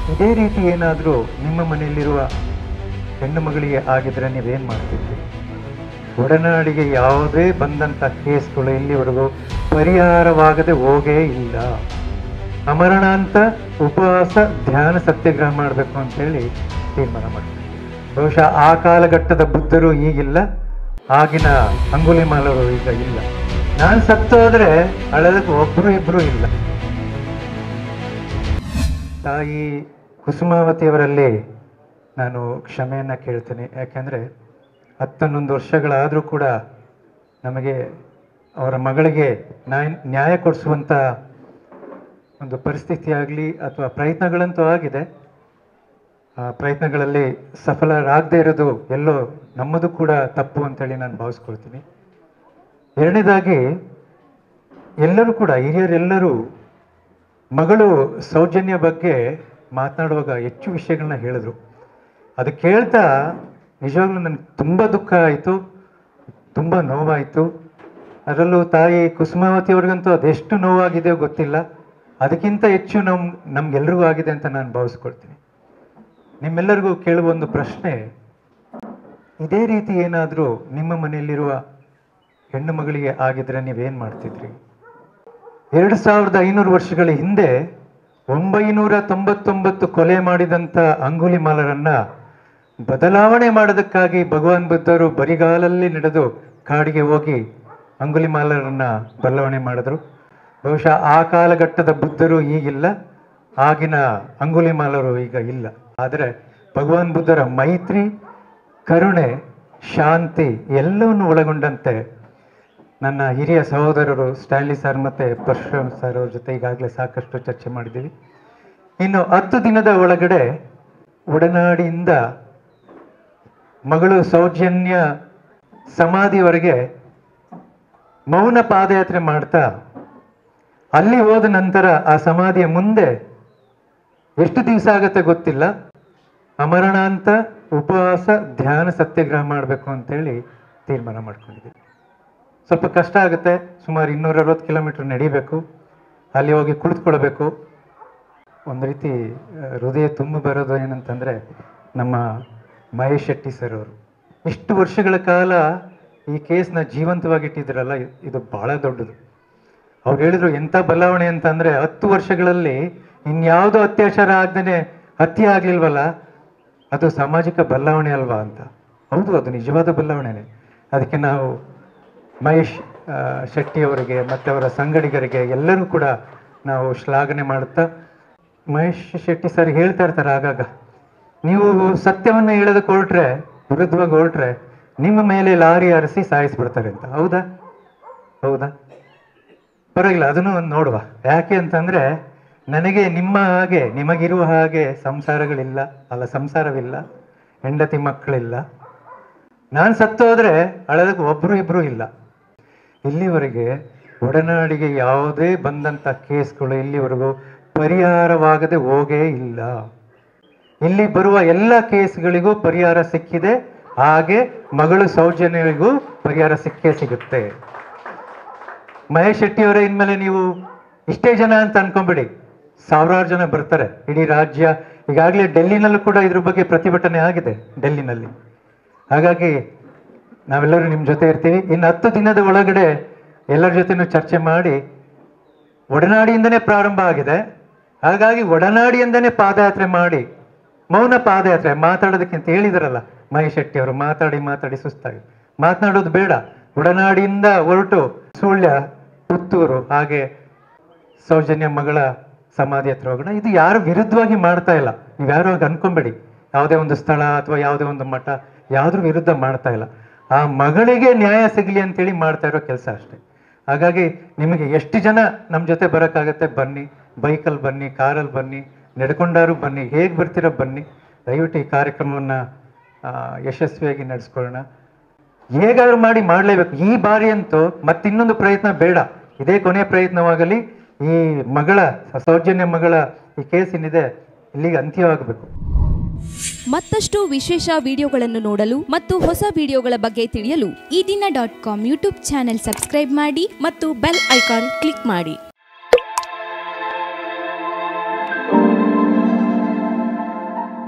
ಇದೇ ರೀತಿ ಏನಾದರೂ ನಿಮ್ಮ ಮನೆಯಲ್ಲಿರುವ ಹೆಣ್ಣು ಮಗಳಿಗೆ ಆಗಿದ್ರೆ ನೀವೇನು ಮಾಡ್ತಿದ್ರಿ ಒಡನಾಡಿಗೆ ಯಾವುದೇ ಬಂದಂಥ ಕೇಸ್ಗಳು ಇಲ್ಲಿವರೆಗೂ ಪರಿಹಾರವಾಗದೆ ಹೋಗೇ ಇಲ್ಲ ಅಮರಣಾಂತ ಉಪವಾಸ ಧ್ಯಾನ ಸತ್ಯಾಗ್ರಹ ಮಾಡಬೇಕು ಅಂತೇಳಿ ತೀರ್ಮಾನ ಮಾಡ್ತೀವಿ ಬಹುಶಃ ಆ ಕಾಲಘಟ್ಟದ ಬುದ್ಧರು ಈಗಿಲ್ಲ ಆಗಿನ ಅಂಗುಲಿಮಾಲರು ಈಗ ಇಲ್ಲ ನಾನು ಸತ್ತೋದ್ರೆ ಅಳದಕ್ಕೆ ಒಬ್ಬರು ಇಬ್ಬರು ಇಲ್ಲ ತಾಯಿ ಕುಸುಮಾವತಿಯವರಲ್ಲಿ ನಾನು ಕ್ಷಮೆಯನ್ನು ಕೇಳ್ತೇನೆ ಯಾಕೆಂದರೆ ಹತ್ತನ್ನೊಂದು ವರ್ಷಗಳಾದರೂ ಕೂಡ ನಮಗೆ ಅವರ ಮಗಳಿಗೆ ನ್ಯಾಯ ನ್ಯಾಯ ಕೊಡಿಸುವಂಥ ಒಂದು ಪರಿಸ್ಥಿತಿ ಆಗಲಿ ಅಥವಾ ಪ್ರಯತ್ನಗಳಂತೂ ಆಗಿದೆ ಆ ಪ್ರಯತ್ನಗಳಲ್ಲಿ ಸಫಲರಾಗದೇ ಇರೋದು ಎಲ್ಲೋ ನಮ್ಮದು ಕೂಡ ತಪ್ಪು ಅಂತೇಳಿ ನಾನು ಭಾವಿಸ್ಕೊಳ್ತೀನಿ ಎರಡನೇದಾಗಿ ಎಲ್ಲರೂ ಕೂಡ ಹಿರಿಯರೆಲ್ಲರೂ ಮಗಳು ಸೌಜನ್ಯ ಬಗ್ಗೆ ಮಾತನಾಡುವಾಗ ಹೆಚ್ಚು ವಿಷಯಗಳನ್ನ ಹೇಳಿದ್ರು ಅದು ಕೇಳ್ತಾ ನಿಜವಾಗ್ಲೂ ನನಗೆ ತುಂಬ ದುಃಖ ಆಯಿತು ತುಂಬ ನೋವಾಯಿತು ಅದರಲ್ಲೂ ತಾಯಿ ಕುಸುಮಾವತಿ ಅವ್ರಿಗಂತೂ ಅದೆಷ್ಟು ನೋವಾಗಿದೆಯೋ ಗೊತ್ತಿಲ್ಲ ಅದಕ್ಕಿಂತ ಹೆಚ್ಚು ನಮ್ ನಮ್ಗೆಲ್ರಿಗೂ ಆಗಿದೆ ಅಂತ ನಾನು ಭಾವಿಸ್ಕೊಳ್ತೀನಿ ನಿಮ್ಮೆಲ್ಲರಿಗೂ ಕೇಳುವ ಒಂದು ಪ್ರಶ್ನೆ ಇದೇ ರೀತಿ ಏನಾದರೂ ನಿಮ್ಮ ಮನೆಯಲ್ಲಿರುವ ಹೆಣ್ಣು ಮಗಳಿಗೆ ಆಗಿದ್ರೆ ನೀವೇನು ಮಾಡ್ತಿದ್ರಿ ಎರಡು ಸಾವಿರದ ಐನೂರು ವರ್ಷಗಳ ಹಿಂದೆ ಒಂಬೈನೂರ ತೊಂಬತ್ತೊಂಬತ್ತು ಕೊಲೆ ಮಾಡಿದಂಥ ಅಂಗುಲಿಮಾಲರನ್ನ ಬದಲಾವಣೆ ಮಾಡೋದಕ್ಕಾಗಿ ಭಗವಾನ್ ಬುದ್ಧರು ಬರಿಗಾಲಲ್ಲಿ ನಡೆದು ಕಾಡಿಗೆ ಹೋಗಿ ಅಂಗುಲಿಮಾಲರನ್ನ ಬದಲಾವಣೆ ಮಾಡಿದ್ರು ಬಹುಶಃ ಆ ಕಾಲಘಟ್ಟದ ಬುದ್ಧರು ಈಗಿಲ್ಲ ಆಗಿನ ಅಂಗುಲಿಮಾಲರು ಈಗ ಇಲ್ಲ ಆದರೆ ಭಗವಾನ್ ಬುದ್ಧರ ಮೈತ್ರಿ ಕರುಣೆ ಶಾಂತಿ ಎಲ್ಲವನ್ನು ಒಳಗೊಂಡಂತೆ ನನ್ನ ಹಿರಿಯ ಸಹೋದರರು ಸ್ಟ್ಯಾನ್ಲಿ ಸರ್ ಮತ್ತು ಪರಶುರಾಮ್ ಸರ್ ಅವ್ರ ಜೊತೆ ಈಗಾಗಲೇ ಸಾಕಷ್ಟು ಚರ್ಚೆ ಮಾಡಿದ್ದೀವಿ ಇನ್ನು ಹತ್ತು ದಿನದ ಒಳಗಡೆ ಒಡನಾಡಿಯಿಂದ ಮಗಳು ಸೌಜನ್ಯ ಸಮಾಧಿವರೆಗೆ ಮೌನ ಪಾದಯಾತ್ರೆ ಮಾಡ್ತಾ ಅಲ್ಲಿ ಹೋದ ನಂತರ ಆ ಸಮಾಧಿಯ ಮುಂದೆ ಎಷ್ಟು ದಿವಸ ಆಗತ್ತೆ ಗೊತ್ತಿಲ್ಲ ಅಮರಣಾಂತ ಉಪವಾಸ ಧ್ಯಾನ ಸತ್ಯಾಗ್ರಹ ಮಾಡಬೇಕು ಅಂತೇಳಿ ತೀರ್ಮಾನ ಮಾಡ್ಕೊಂಡಿದ್ದೀವಿ ಸ್ವಲ್ಪ ಕಷ್ಟ ಆಗುತ್ತೆ ಸುಮಾರು ಇನ್ನೂರ ಅರವತ್ತು ಕಿಲೋಮೀಟರ್ ನಡಿಬೇಕು ಅಲ್ಲಿ ಹೋಗಿ ಕುಳಿತುಕೊಳ್ಬೇಕು ಒಂದು ರೀತಿ ಆ, ಹೃದಯ ತುಂಬ ಬರೋದು ಏನಂತಂದರೆ ನಮ್ಮ ಮಹೇಶ್ ಶೆಟ್ಟಿ ಸರ್ ಅವರು ಇಷ್ಟು ವರ್ಷಗಳ ಕಾಲ ಈ ಕೇಸ್ನ ಜೀವಂತವಾಗಿಟ್ಟಿದ್ರಲ್ಲ ಇ- ಇದು ಭಾಳ ದೊಡ್ಡದು ಅವ್ರು ಹೇಳಿದ್ರು ಎಂಥ ಬದಲಾವಣೆ ಅಂತಂದರೆ ಹತ್ತು ವರ್ಷಗಳಲ್ಲಿ ಇನ್ಯಾವುದೋ ಅತ್ಯಾಚಾರ ಆಗ್ದೇ ಹತ್ಯೆ ಆಗಲಿಲ್ವಲ್ಲ ಅದು ಸಾಮಾಜಿಕ ಬದಲಾವಣೆ ಅಲ್ವಾ ಅಂತ ಹೌದು ಅದು ನಿಜವಾದ ಬದಲಾವಣೆನೇ ಅದಕ್ಕೆ ನಾವು ಮಹೇಶ್ ಆ, ಶೆಟ್ಟಿ ಅವರಿಗೆ ಮತ್ತು ಅವರ ಸಂಗಡಿಗರಿಗೆ ಎಲ್ಲರೂ ಕೂಡ ನಾವು ಶ್ಲಾಘನೆ ಮಾಡುತ್ತಾ ಮಹೇಶ್ ಶೆಟ್ಟಿ ಸರ್ ಹೇಳ್ತಾ ಇರ್ತಾರೆ ಆಗಾಗ ನೀವು ಸತ್ಯವನ್ನು ಹೇಳೋದಕ್ಕೆ ಹೊರಟ್ರೆ ವಿರುದ್ಧವಾಗಿ ಹೊರಟ್ರೆ ನಿಮ್ಮ ಮೇಲೆ ಲಾರಿ ಹರಿಸಿ ಸಾಯಿಸ್ಬಿಡ್ತಾರೆ ಅಂತ ಹೌದಾ ಹೌದಾ ಪರವಾಗಿಲ್ಲ ಅದನ್ನು ಒಂದು ನೋಡುವ ಯಾಕೆ ಅಂತಂದ್ರೆ ನನಗೆ ನಿಮ್ಮ ಹಾಗೆ ನಿಮಗಿರುವ ಹಾಗೆ ಸಂಸಾರಗಳಿಲ್ಲ ಅಲ್ಲ ಸಂಸಾರವಿಲ್ಲ ಹೆಂಡತಿ ಮಕ್ಕಳಿಲ್ಲ ನಾನು ಸತ್ತೋದ್ರೆ ಅಳೋದಕ್ಕೆ ಒಬ್ರು ಇಬ್ರು ಇಲ್ಲ ಇಲ್ಲಿವರೆಗೆ ಒಡನಾಡಿಗೆ ಯಾವುದೇ ಬಂದಂಥ ಕೇಸ್ಗಳು ಇಲ್ಲಿವರೆಗೂ ಪರಿಹಾರವಾಗದೆ ಹೋಗೇ ಇಲ್ಲ ಇಲ್ಲಿ ಬರುವ ಎಲ್ಲ ಕೇಸ್ಗಳಿಗೂ ಪರಿಹಾರ ಸಿಕ್ಕಿದೆ ಹಾಗೆ ಮಗಳು ಸೌಜನ್ಯಗಳಿಗೂ ಪರಿಹಾರ ಸಿಕ್ಕೇ ಸಿಗುತ್ತೆ ಮಹೇಶ್ ಶೆಟ್ಟಿ ಅವರೇ ಇನ್ಮೇಲೆ ನೀವು ಇಷ್ಟೇ ಜನ ಅಂತ ಅನ್ಕೊಂಬಿಡಿ ಸಾವಿರಾರು ಜನ ಬರ್ತಾರೆ ಇಡೀ ರಾಜ್ಯ ಈಗಾಗಲೇ ಡೆಲ್ಲಿನಲ್ಲೂ ಕೂಡ ಇದ್ರ ಬಗ್ಗೆ ಪ್ರತಿಭಟನೆ ಆಗಿದೆ ಡೆಲ್ಲಿನಲ್ಲಿ ಹಾಗಾಗಿ ನಾವೆಲ್ಲರೂ ನಿಮ್ಮ ಜೊತೆ ಇರ್ತೀವಿ ಇನ್ನು ಹತ್ತು ದಿನದ ಒಳಗಡೆ ಎಲ್ಲರ ಜೊತೆನೂ ಚರ್ಚೆ ಮಾಡಿ ಒಡನಾಡಿಯಿಂದನೇ ಪ್ರಾರಂಭ ಆಗಿದೆ ಹಾಗಾಗಿ ಒಡನಾಡಿಯಿಂದನೇ ಪಾದಯಾತ್ರೆ ಮಾಡಿ ಮೌನ ಪಾದಯಾತ್ರೆ ಮಾತಾಡೋದಕ್ಕಿಂತ ಹೇಳಿದಾರಲ್ಲ ಮಹೇಶ್ ಶೆಟ್ಟಿ ಅವರು ಮಾತಾಡಿ ಮಾತಾಡಿ ಸುಸ್ತಾಗಿ ಮಾತನಾಡೋದು ಬೇಡ ಒಡನಾಡಿಯಿಂದ ಹೊರಟು ಸುಳ್ಯ ಪುತ್ತೂರು ಹಾಗೆ ಸೌಜನ್ಯ ಮಗಳ ಸಮಾಧಿ ಹತ್ರ ಹೋಗೋಣ ಇದು ಯಾರು ವಿರುದ್ಧವಾಗಿ ಮಾಡ್ತಾ ಇಲ್ಲ ನೀವು ಯಾರು ಹಾಗೆ ಅನ್ಕೊಂಬೇಡಿ ಯಾವುದೇ ಒಂದು ಸ್ಥಳ ಅಥವಾ ಯಾವುದೇ ಒಂದು ಮಠ ಯಾವ್ದ್ರ ವಿರುದ್ಧ ಮಾಡ್ತಾ ಇಲ್ಲ ಆ ಮಗಳಿಗೆ ನ್ಯಾಯ ಸಿಗಲಿ ಅಂತೇಳಿ ಮಾಡ್ತಾ ಇರೋ ಕೆಲಸ ಅಷ್ಟೇ ಹಾಗಾಗಿ ನಿಮಗೆ ಎಷ್ಟು ಜನ ನಮ್ಮ ಜೊತೆ ಬರೋಕ್ಕಾಗತ್ತೆ ಬನ್ನಿ ಬೈಕಲ್ಲಿ ಬನ್ನಿ ಕಾರಲ್ಲಿ ಬನ್ನಿ ನಡ್ಕೊಂಡಾರು ಬನ್ನಿ ಹೇಗೆ ಬರ್ತೀರೋ ಬನ್ನಿ ದಯವಿಟ್ಟು ಈ ಕಾರ್ಯಕ್ರಮವನ್ನು ಯಶಸ್ವಿಯಾಗಿ ನಡೆಸ್ಕೊಳ್ಳೋಣ ಹೇಗಾದ್ರೂ ಮಾಡಿ ಮಾಡಲೇಬೇಕು ಈ ಬಾರಿ ಅಂತೂ ಮತ್ತಿನ್ನೊಂದು ಪ್ರಯತ್ನ ಬೇಡ ಇದೇ ಕೊನೆಯ ಪ್ರಯತ್ನವಾಗಲಿ ಈ ಮಗಳ ಸೌಜನ್ಯ ಮಗಳ ಈ ಕೇಸ್ ಏನಿದೆ ಇಲ್ಲಿಗೆ ಅಂತ್ಯವಾಗಬೇಕು ಮತ್ತಷ್ಟು ವಿಶೇಷ ವಿಡಿಯೋಗಳನ್ನು ನೋಡಲು ಮತ್ತು ಹೊಸ ವಿಡಿಯೋಗಳ ಬಗ್ಗೆ ತಿಳಿಯಲು ಈ ದಿನ dot com YouTube channel subscribe ಮಾಡಿ ಮತ್ತು ಬೆಲ್ ಐಕಾನ್ ಕ್ಲಿಕ್ ಮಾಡಿ